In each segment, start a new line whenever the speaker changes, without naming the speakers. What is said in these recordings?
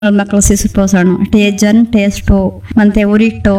ಮಕ್ಕಳು ಶಿಶು ಪೋಷಣ ಟೇಜನ್ ಟೇಸ್ಟು ಮತ್ತೆ ಉರಿಟ್ಟು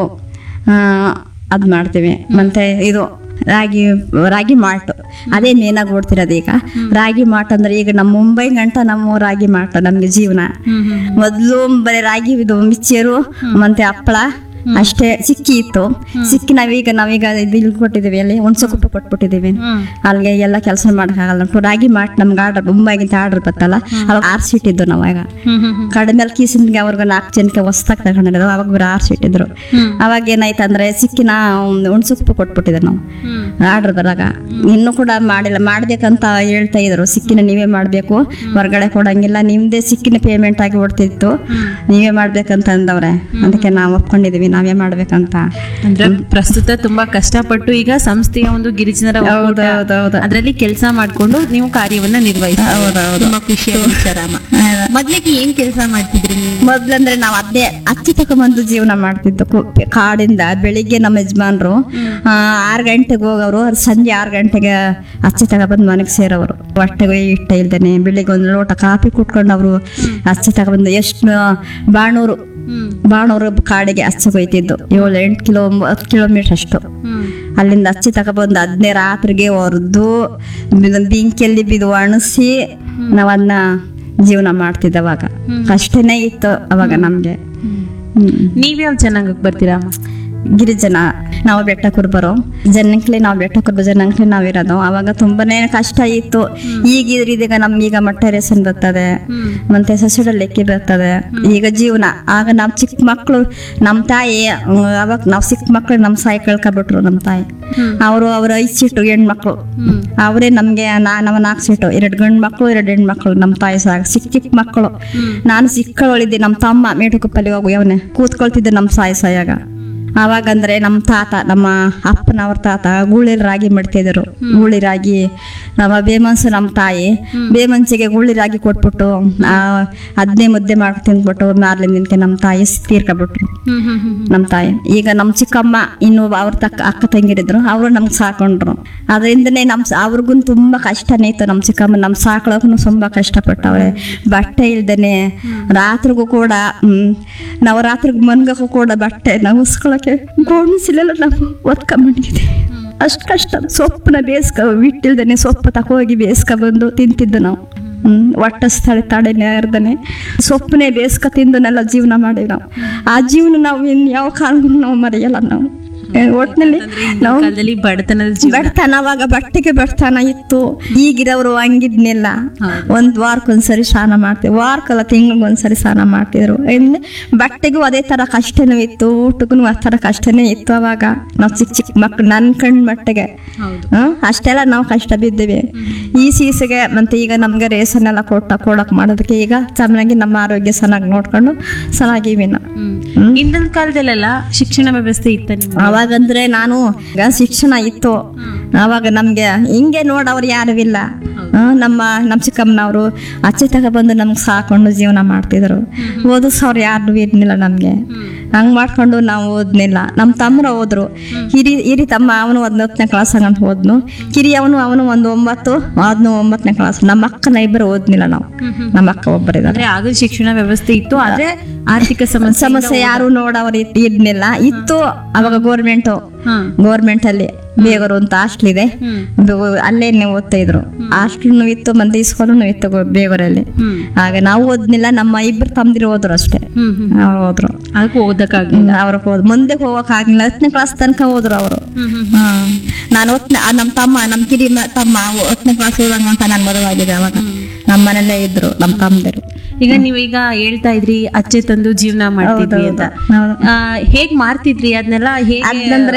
ಅದು ಮಾಡ್ತೀವಿ ಮತ್ತೆ ಇದು ರಾಗಿ ರಾಗಿ ಮಾಲ್ಟ್ ಅದೇ ಮೇನಾಗಿ ಓಡ್ತಿರೋದು ಈಗ ರಾಗಿ ಮಾಲ್ಟ್ ಅಂದ್ರೆ ಈಗ ನಮ್ಮ ಮುಂಬೈ ಗಂಟ ನಮ್ಮ ರಾಗಿ ಮಾಲ್ಟ್ ನಮ್ಗೆ ಜೀವನ ಮೊದಲು ಬರೀ ರಾಗಿ ಇದು ಮಿಚ್ಚರು ಮತ್ತೆ ಹಪ್ಪಳ ಅಷ್ಟೇ ಸಿಕ್ಕಿ ಇತ್ತು ಸಿಕ್ಕಿ ನಾವೀಗ ನಾವೀಗ ಇದು ಇಲ್ಲಿ ಕೊಟ್ಟಿದ್ದೀವಿ ಅಲ್ಲಿ ಹುಣ್ಸೊಕೊಪ್ಪು ಕೊಟ್ಬಿಟ್ಟಿದ್ದೀವಿ ಅಲ್ಲಿಗೆ ಎಲ್ಲ ಕೆಲಸ ಮಾಡೋಕ್ಕಾಗಲ್ಲ ಉಂಟು ರಾಗಿ ಮಾಟ್ ನಮ್ಗೆ ಆರ್ಡರ್ ಮುಂಬೈಗಿಂತ ಆರ್ಡರ್ ಬತ್ತಲ್ಲ ಅವಾಗ ಆರ್ಸಿಟ್ಟಿದ್ದು ನಾವಾಗ ಕಡಿಮೆ ಕೀಸಿನ್ಗೆ ಅವ್ರಿಗೆ ನಾಲ್ಕು ಜನಕ್ಕೆ ಹೊಸ್ದಾಗಿ ತಗೊಂಡಿರೋದು ಅವಾಗ ಬರೀ ಆರ್ಸಿಟ್ಟಿದ್ರು ಅವಾಗ ಏನಾಯ್ತು ಅಂದ್ರೆ ಸಿಕ್ಕಿನ ಹುಣ್ಸೊಪ್ಪು ಕೊಟ್ಬಿಟ್ಟಿದ್ದೆ ನಾವು ಆರ್ಡರ್ ಬರಾಗ ಇನ್ನೂ ಕೂಡ ಮಾಡಿಲ್ಲ ಮಾಡ್ಬೇಕಂತ ಹೇಳ್ತಾ ಇದ್ರು ಸಿಕ್ಕಿನ ನೀವೇ ಮಾಡಬೇಕು ಹೊರಗಡೆ ಕೊಡಂಗಿಲ್ಲ ನಿಮ್ದೇ ಸಿಕ್ಕಿನ ಪೇಮೆಂಟ್ ಆಗಿ ಓಡ್ತಿತ್ತು ನೀವೇ ಮಾಡ್ಬೇಕಂತ ಅಂದವ್ರೆ ಅದಕ್ಕೆ ನಾವು ಒಪ್ಕೊಂಡಿದೀವಿ ನಾವೇ ಮಾಡ್ಬೇಕಂತ
ಅಂದ್ರೆ ಪ್ರಸ್ತುತ ತುಂಬಾ ಕಷ್ಟಪಟ್ಟು ಈಗ ಸಂಸ್ಥೆಯ ಒಂದು ಗಿರಿಜನರ ಒಕ್ಕೂಟ,
ಹೌದೌದೌದು.
ಅದ್ರಲ್ಲಿ ಕೆಲಸ ಮಾಡ್ಕೊಂಡು ನೀವು ಕಾರ್ಯವನ್ನ ನಿರ್ವಹಿಸಿ ತುಂಬಾ ಖುಷಿಯ ವಿಚಾರಮ್ಮ ಮೊದ್ಲಿಗೆ ಏನ್ ಕೆಲಸ ಮಾಡ್ತಿದ್ರಿ ನೀವು
ಮೊದ್ಲಂದ್ರೆ ನಾವು ಅದೇ ಅಕ್ಕಿ ತಗೊಂಬಂದು ಜೀವನ ಮಾಡ್ತಿದ್ದು ಕು- ಕಾಡಿಂದ ಬೆಳಿಗ್ಗೆ ನಮ್ಮ ಯಜಮಾನ್ರು ಆ, ಆರು ಗಂಟೆಗೆ ಹೋಗೋರು ಅವ್ರು ಸಂಜೆ ಆರು ಗಂಟೆಗೆ ಅಚ್ಚಿ ತಗೊಬಂದು ಮನೆಗೆ ಸೇರೋರು ಹೊಟ್ಟೆಗೆ ಇಟ್ಟ ಇಲ್ದೇನೆ ಬೆಳಿಗ್ಗೆ ಒಂದು ಲೋಟ ಕಾಫಿ ಕುಟ್ಕೊಂಡು ಅವರು ಅಚ್ಚಿ ತಗೊಬಂದು ಎಷ್ಟು ಬಾಣೂರು
ಹ್ಮ್
ಬಾಣೂರು ಕಾಡಿಗೆ ಹಚ್ಚಕ್ಕೆ ಹೋಯ್ತಿದ್ದು ಏಳು ಎಂಟು ಕಿಲೋ ಹತ್ತು ಕಿಲೋಮೀಟರ್ ಅಷ್ಟು
ಹ್ಮ್
ಅಲ್ಲಿಂದ ಹಚ್ಚಿ ತಗೊಬಂದು ಅದನ್ನೇ ರಾತ್ರಿಗೆ ಹೊರದು ಬೆಂಕಿಯಲ್ಲಿ ಬಿದ್ದು ಒಣಸಿ ನಾವ್ ಅದನ್ನ ಜೀವನ ಮಾಡ್ತಿದ್ದ ಅವಾಗ ಕಷ್ಟನೇ ಇತ್ತು ಅವಾಗ ನಮ್ಗೆ ಹ್ಮ್.
ನೀವ್ಯಾವ ಚೆನ್ನಾಗಕ್ ಬರ್ತೀರಾ ಅಮ್ಮ
ಗಿರಿಜನ ನಾವು ಬೆಟ್ಟ ಕುರ್ಬರು ಜನಕ್ಲೆ ನಾವು ಬೆಟ್ಟ ಕುರ್ಬ ಜನಕ್ಲೆ ನಾವಿರೋದು ಅವಾಗ ತುಂಬಾನೇ ಕಷ್ಟ ಇತ್ತು ಈಗ ಇದೀಗ ನಮ್ಗೀಗ ಮೊಟ್ಟೆ ರೇಷನ್ ಬರ್ತದೆ ಮತ್ತೆ ಸಸಿಡ ಲೆಕ್ಕಿ ಬರ್ತದೆ ಈಗ ಜೀವನ ಆಗ ನಾವು ಚಿಕ್ಕ ಮಕ್ಕಳು ನಮ್ಮ ತಾಯಿ ಅಹ್, ಅವಾಗ ನಾವು ಚಿಕ್ಕ ಮಕ್ಕಳು ನಮ್ಮ ಸಾಯಿ ಕಳ್ಕೊಬಿಟ್ರು ನಮ್ಮ ತಾಯಿ ಅವರು ಅವ್ರ ಐದು ಸೀಟು ಹೆಣ್ಮಕ್ಳು ಅವರೇ ನಮ್ಗೆ ನಾ ನಮ್ಮ ನಾಲ್ಕು ಸೀಟು ಎರಡು ಗಂಡು ಮಕ್ಕಳು ಎರಡು ಹೆಣ್ಣು ಮಕ್ಕಳು ನಮ್ಮ ತಾಯಿ ಸಾಗ ಚಿಕ್ಕ ಚಿಕ್ಕ ಮಕ್ಕಳು ನಾನು ಚಿಕ್ಕವಳಿದ್ದೆ ನಮ್ಮ ತಮ್ಮ ಮೇಟುಕಪ್ಪಲ್ಲಿ ಹೋಗು ಅವನೇ ಕೂತ್ಕೊಳ್ತಿದ್ದೆ ನಮ್ಮ ಸಾಯಿ ಸಾಯಾಗ ಆವಾಗ ಅಂದ್ರೆ ನಮ್ಮ ತಾತ ನಮ್ಮ ಅಪ್ಪನವ್ರ ತಾತ ಗೂಳಿ ರಾಗಿ ಮಾಡ್ತಿದ್ರು ಗೂಳಿ ರಾಗಿ ನಮ್ಮ ಬೇಮನ್ಸು ನಮ್ಮ ತಾಯಿ ಬೇಮನ್ಸಿಗೆ ಗೂಳಿ ರಾಗಿ ಕೊಟ್ಬಿಟ್ಟು ಆ, ಅದನ್ನೇ ಮುದ್ದೆ ಮಾಡಿ ತಿಂದ್ಬಿಟ್ಟು ಮಾರ್ಲಿನ ದಿನಕ್ಕೆ ನಮ್ಮ ತಾಯಿ ತೀರ್ಕೊಬಿಟ್ರು ನಮ್ಮ ತಾಯಿ ಈಗ ನಮ್ಮ ಚಿಕ್ಕಮ್ಮ ಇನ್ನು ಅವ್ರ ತಕ್ಕ ಅಕ್ಕ ತಂಗಿರಿದ್ರು ಅವರು ನಮ್ಗೆ ಸಾಕೊಂಡ್ರು ಅದರಿಂದನೇ ನಮ್ಮ ಅವ್ರಿಗೂ ತುಂಬಾ ಕಷ್ಟನೇ ಇತ್ತು ನಮ್ಮ ಚಿಕ್ಕಮ್ಮ ನಮ್ಮ ಸಾಕೊಳ್ಳೋಕು ತುಂಬಾ ಕಷ್ಟಪಟ್ಟವ್ರೆ ಬಟ್ಟೆ ಇಲ್ದೇನೆ ರಾತ್ರಿಗೂ ಕೂಡ ಹ್ಮ್ ನವರಾತ್ರಿಗೆ ಮನ್ಗಕ್ಕೂ ಕೂಡ ಬಟ್ಟೆ ನಾವು ಉಸ್ಕೊಳಕ್ಕೆ ಗೋಣಿಸಿಲೆಲ್ಲ ನಾವು ಒತ್ಕೊಂಡ್ಬಿಟ್ಟಿದ್ದೆ ಅಷ್ಟು ಕಷ್ಟ ಸೊಪ್ಪನ್ನ ಬೇಯಿಸ್ಕ ಬಿಟ್ಟಿಲ್ದೇನೆ ಸೊಪ್ಪು ತಕೋಗಿ ಬೇಯಿಸ್ಕ ಬಂದು ತಿಂತಿದ್ದು ನಾವು ಹ್ಮ್ ಒಟ್ಟ ಸ್ಥಳ ತಡೆನೇ ಇರ್ದನೆ ಸೊಪ್ಪನೇ ಬೇಯಿಸ್ಕ ತಿಂದನೆಲ್ಲ ಜೀವನ ಮಾಡಿವಿ ನಾವು ಆ ಜೀವನ ನಾವು ಇನ್ ಯಾವ ಕಾರಣಕ್ಕೂ ನಾವು ಮರೆಯಲ್ಲ ನಾವು ಏ, ಒಟ್ನಲ್ಲಿ ನಾವು
ಕಾಲದಲ್ಲಿ ಬಡತನದ ಜೀವನ
ಬಡತನ ಅವಾಗ ಬಟ್ಟೆಗೆ ಬಡತನ ಇತ್ತು ಈಗಿರೋರು ಹಂಗಿದ್ನಿಲ್ಲ ಒಂದ್ ವಾರಕ್ಕೊಂದ್ಸರಿ ಸ್ನಾನ ಮಾಡ್ತೀವಿ ವಾರಕ್ಕಲ್ಲ ತಿಂಗಳಿಗೊಂದ್ಸರಿ ಸ್ನಾನ ಮಾಡ್ತಿದ್ರು ಇನ್ನು ಬಟ್ಟೆಗೂ ಅದೇ ತರ ಕಷ್ಟನೂ ಇತ್ತು ಊಟಕ್ಕೂ ಆ ತರ ಕಷ್ಟನೇ ಇತ್ತು ಅವಾಗ ನಾವು ಚಿಕ್ಕ ಚಿಕ್ಕ ಮಕ್ಳು ನನ್ ಕಣ್ ಮಟ್ಟಿಗೆ
ಹೌದು
ಹ್ಮ್ ಅಷ್ಟೆಲ್ಲ ನಾವು ಕಷ್ಟ ಬಿದ್ದೀವಿ ಈ ಸೀಸೆಗೆ ಮತ್ತೆ ಈಗ ನಮ್ಗೆ ರೇಷನ್ ಎಲ್ಲ ಕೊಟ್ಟ ಕೊಡಕ್ ಮಾಡೋದಕ್ಕೆ ಈಗ ಚೆನ್ನಾಗಿ ನಮ್ಮ ಆರೋಗ್ಯ ಚೆನ್ನಾಗಿ ನೋಡ್ಕೊಂಡು ಚೆನ್ನಾಗಿವಿ ನಾವು
ಹ್ಮ್ ಹಿಂದಿನ ಕಾಲದಲ್ಲೆಲ್ಲ ಶಿಕ್ಷಣ ವ್ಯವಸ್ಥೆ ಇತ್ತ ನಿಮ್ಗೆ
ಅವಾಗಂದ್ರೆ ನಾನು ಈಗ ಶಿಕ್ಷಣ ಇತ್ತು ಅವಾಗ ನಮ್ಗೆ ಹಿಂಗೆ ನೋಡವ್ರು ಯಾರು ಇಲ್ಲ ಆ, ನಮ್ಮ ನಮ್ಮ ಚಿಕ್ಕಮ್ಮನವರು ಅಚ್ಚೆ ತಗೊಬಂದು ನಮ್ಗೆ ಸಾಕೊಂಡು ಜೀವನ ಮಾಡ್ತಿದ್ರು ಓದಿಸೋರು ಯಾರು ಇರ್ಲಿಲ್ಲ ನಮ್ಗೆ ಹಂಗ್ ಮಾಡ್ಕೊಂಡು ನಾವು ಓದ್ನಿಲ್ಲ ನಮ್ಮ ತಮ್ಮರ ಹೋದ್ರು ಹಿರಿ ಹಿರಿ ತಮ್ಮ ಅವನು ಒಂದು ಹತ್ತನೇ ಕ್ಲಾಸ್ ಹಂಗಂತ ಹೋದ್ನು ಕಿರಿಯವನು ಅವನು ಒಂದು ಒಂಬತ್ತು ಅದನ್ನು ಒಂಬತ್ತನೇ ಕ್ಲಾಸ್ ನಮ್ಮ ಅಕ್ಕನ ಇಬ್ಬರು ಓದ್ನಿಲ್ಲ ನಾವು ನಮ್ಮ ಅಕ್ಕ ಒಬ್ಬರಿದ್ದಾರೆ
ಅಂದ್ರೆ ಆಗ ಶಿಕ್ಷಣ ವ್ಯವಸ್ಥೆ ಇತ್ತು ಆದ್ರೆ ಆರ್ಥಿಕ ಸಮಸ್ಯೆ
ಸಮಸ್ಯೆ ಯಾರು ನೋಡವ್ರು ಇರ್ಲಿಲ್ಲ ಇತ್ತು ಅವಾಗ ಗೋರ್ಮೆಂಟು
ಹಾ
ಗೌರ್ಮೆಂಟ್ ಅಲ್ಲಿ ಬೇಗರು ಅಂತ ಹಾಸ್ಟೆಲ್ ಇದೆ
ಹ್ಮ್
ಅದು ಅಲ್ಲೇ ಓದ್ತಾ ಇದ್ರು ಹಾಸ್ಟೆಲ್ನು ಇತ್ತು ಮತ್ತೆ ಸ್ಕೂಲ್ನು ಇತ್ತು ಗೋ- ಬೇಗೂರಲ್ಲಿ
ಹ್ಮ್
ಆಗ ನಾವು ಓದ್ನಿಲ್ಲ ನಮ್ಮ ಇಬ್ರು ತಮ್ದಿರು ಹೋದ್ರು ಅಷ್ಟೇ
ಹ್ಮ್ ಹ್ಮ್
ಅವ್ರು ಹೋದ್ರು
ಅದಕ್ಕೆ ಓದಕ್ಕಾಗ್ಲಿಲ್ಲ
ಅವ್ರ ಹೋದ್ ಮುಂದೆ ಹೋಗಕ್ ಆಗಿಲ್ಲ ಹತ್ತನೇ ಕ್ಲಾಸ್ ತನಕ ಹೋದ್ರು ಅವರು
ಹ್ಮ್ ಹ್ಮ್
ನಾನು ಹತ್ತನೇ ನಮ್ಮ ತಮ್ಮ ನಮ್ಮ ಕಿರಿ ಮ- ತಮ್ಮ ಹತ್ತನೇ ಕ್ಲಾಸ್ ಓದಂಗ ಅಂತ ನಾನು ಮದುವಾಗಿದೆ ಅವಾಗ ನಮ್ಮ ಮನೆಯಲ್ಲೇ ಇದ್ರು ನಮ್ಮ ತಮ್ಮದಿರು
ಈಗ ನೀವು ಈಗ ಹೇಳ್ತಾ ಇದ್ರಿ ಅಚ್ಚೆ ತಂದು ಜೀವನ ಮಾಡ್ತಿದ್ವಿ ಅಂತ
ಹೌದು.
ಆ, ಹೇಗ್ ಮಾಡ್ತಿದ್ರಿ ಅದನ್ನೆಲ್ಲ ಹೇಗೆ
ಅದಂದ್ರೆ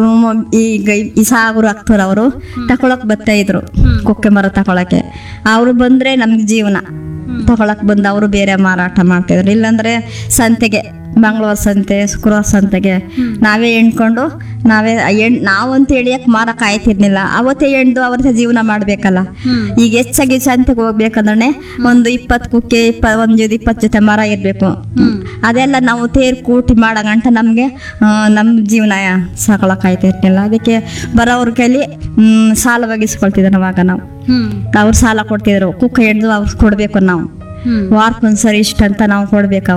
ಈಗ ಈ ಸಾಗರು ಅಕ್ತರ್ ಅವರು ತಕೊಳಕ್ ಬರ್ತಾ ಇದ್ರು ಕೊಕ್ಕೆ ಮರ ತಕೊಳಕ್ಕೆ ಅವ್ರು ಬಂದ್ರೆ ನಮ್ಗೆ ಜೀವನ ತಗೊಳಕ್ ಬಂದು ಅವರು ಬೇರೆ ಮಾರಾಟ ಮಾಡ್ತಿದ್ರು ಇಲ್ಲಾಂದ್ರೆ ಸಂತೆಗೆ ಮಂಗಳವಾರ ಸಂತೆ ಶುಕ್ರವಾರ ಸಂತೆಗೆ ನಾವೇ ಎಣ್ಕೊಂಡು ನಾವೇ ಎಣ್ ನಾವಂತ ಎಳಿಯಕ್ ಮಾರಕ್ ಆಯ್ತಿರ್ಲಿಲ್ಲ ಅವತ್ತೇ ಎಣ್ದು ಅವತ್ತೇ ಜೀವನ ಮಾಡ್ಬೇಕಲ್ಲ ಈಗ ಹೆಚ್ಚಾಗಿ ಸಂತೆಗೆ ಹೋಗ್ಬೇಕಂದ್ರೆ ಒಂದು ಇಪ್ಪತ್ತು ಕುಕ್ಕೆ ಇಪ್ಪ ಒಂದು ಇಪ್ಪತ್ತು ಜೊತೆ ಮರ ಇರ್ಬೇಕು ಅದೆಲ್ಲ ನಾವು ತೇರ್ ಕೂಟಿ ಮಾಡೋ ಗಂಟ ನಮ್ಗೆ ಆ, ನಮ್ ಜೀವನ ಸಾಕೊಳಕ್ ಆಯ್ತಿರ್ಲಿಲ್ಲ ಅದಕ್ಕೆ ಬರೋವ್ರ ಕೈಲಿ ಹ್ಮ್, ಸಾಲ ಬಗೆಸ್ಕೊಳ್ತಿದ್ರು ಅವಾಗ ನಾವು
ಹ್ಮ್
ಅವ್ರು ಸಾಲ ಕೊಡ್ತಿದ್ರು ಕುಕ್ಕ ಹಿಡ್ದು ಅವ್ರು ಕೊಡ್ಬೇಕು ನಾವು
ಹ್ಮ್
ವಾರಕ್ಕೊಂದ್ಸರಿ ಇಷ್ಟ ಅಂತ ನಾವು ಕೊಡ್ಬೇಕು